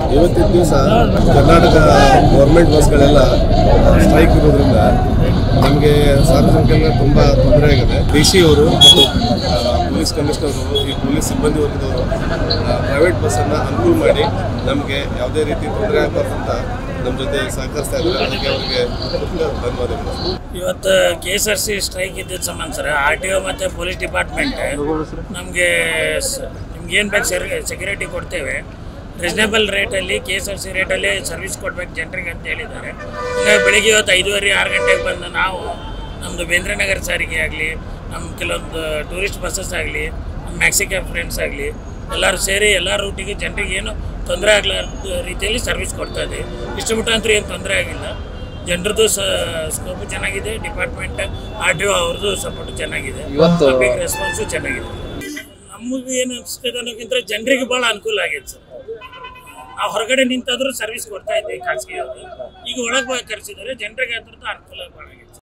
ಇವತ್ತಿನ ದಿವಸ Karnataka government ಬಸ್ಗಳೆಲ್ಲ strike ಇರೋದ್ರಿಂದ ನಮಗೆ ಸಾರ್ವಜನಿಕರಿಗೆ ತುಂಬ ತೊಂದರೆ ಆಗಿದೆ ಡಿ ಸಿ ಅವರು ಮತ್ತು ಆ, ಪೊಲೀಸ್ ಕಮಿಷನರ್ ಅವರು ಈ ಪೊಲೀಸ್ ಸಿಬ್ಬಂದಿ ವರ್ಗದವರು ಪ್ರೈವೇಟ್ ಬಸ್ಸನ್ನು ಅನುಕೂಲ ಮಾಡಿ ನಮಗೆ ಯಾವುದೇ ರೀತಿ ತೊಂದರೆ ಆಗಬಾರ್ದು ಅಂತ ನಮ್ಮ ಜೊತೆ ಸಹಕರಿಸ್ತಾ ಇದ್ದಾರೆ ಅದಕ್ಕೆ ಅವರಿಗೆ ಧನ್ಯವಾದಗಳು ಇವತ್ತು K S R C strike ಇದ್ದಿದ್ದ ಸಂಬಂಧ ಸರ್ ಆರ್ ಟಿ ಒ ಮತ್ತು ಪೊಲೀಸ್ ಡಿಪಾರ್ಟ್ಮೆಂಟ್ ನಮಗೆ ನಿಮ್ಗೆ ಏನು ಬೇಕು ಸರ್ ಸೆಕ್ಯೂರಿಟಿ ಕೊಡ್ತೇವೆ ರೀಸನೇಬಲ್ ರೇಟಲ್ಲಿ ಕೆ ಎಸ್ ಆರ್ ಸಿ ರೇಟಲ್ಲಿ ಸರ್ವಿಸ್ ಕೊಡ್ಬೇಕು ಜನರಿಗೆ ಅಂತ ಹೇಳಿದ್ದಾರೆ ಹಂಗಾಗಿ ಬೆಳಿಗ್ಗೆ ಇವತ್ತು ಐದೂವರೆ ಆರು ಗಂಟೆಗೆ ಬಂದು ನಾವು ನಮ್ಮದು ಬೇಂದ್ರನಗರ ಸಾರಿಗೆ ಆಗಲಿ ನಮ್ಮ ಕೆಲವೊಂದು ಟೂರಿಸ್ಟ್ ಬಸ್ಸಸ್ ಆಗಲಿ ನಮ್ಮ ಮ್ಯಾಕ್ಸಿಕನ್ ಫ್ರೆಂಡ್ಸ್ ಆಗಲಿ ಎಲ್ಲರೂ ಸೇರಿ ಎಲ್ಲ ರೂಟಿಗೆ ಜನರಿಗೆ ಏನು ತೊಂದರೆ ಆಗಲಾರ್ದ ರೀತಿಯಲ್ಲಿ ಸರ್ವಿಸ್ ಕೊಡ್ತಾ ಇದೆ ಇಷ್ಟು ಬಿಟ್ಟು ಅಂತೂ ಏನು ತೊಂದರೆ ಆಗಿಲ್ಲ ಜನರದ್ದು ಸ್ಕೋಪ್ ಚೆನ್ನಾಗಿದೆ ಡಿಪಾರ್ಟ್ಮೆಂಟ್ ಆರ್ ಟಿ ಒ ಅವ್ರದ್ದು ಸಪೋರ್ಟ್ ಚೆನ್ನಾಗಿದೆ ಇವತ್ತು- ಪಬ್ಲಿಕ್ ರೆಸ್ಪಾನ್ಸು ಚೆನ್ನಾಗಿದೆ ನಮಗೆ ಏನು ಅನಿಸ್ತದೆ ಅನ್ನೋಕ್ಕಿಂತ ಜನರಿಗೆ ಭಾಳ ಅನುಕೂಲ ಆಗೈತೆ ಸರ್ ನಾವು ಹೊರಗಡೆ ನಿಂತಾದ್ರೂ ಸರ್ವಿಸ್ ಕೊಡ್ತಾ ಇದ್ದೀವಿ ಖಾಸಗಿ ಈಗ ಒಳಗೆ ಕರೆಸಿದ್ದಾರೆ ಜನರಿಗೆ ಅದ್ರದ್ದು ಅನುಕೂಲ ಭಾಳ ಆಗೈತೆ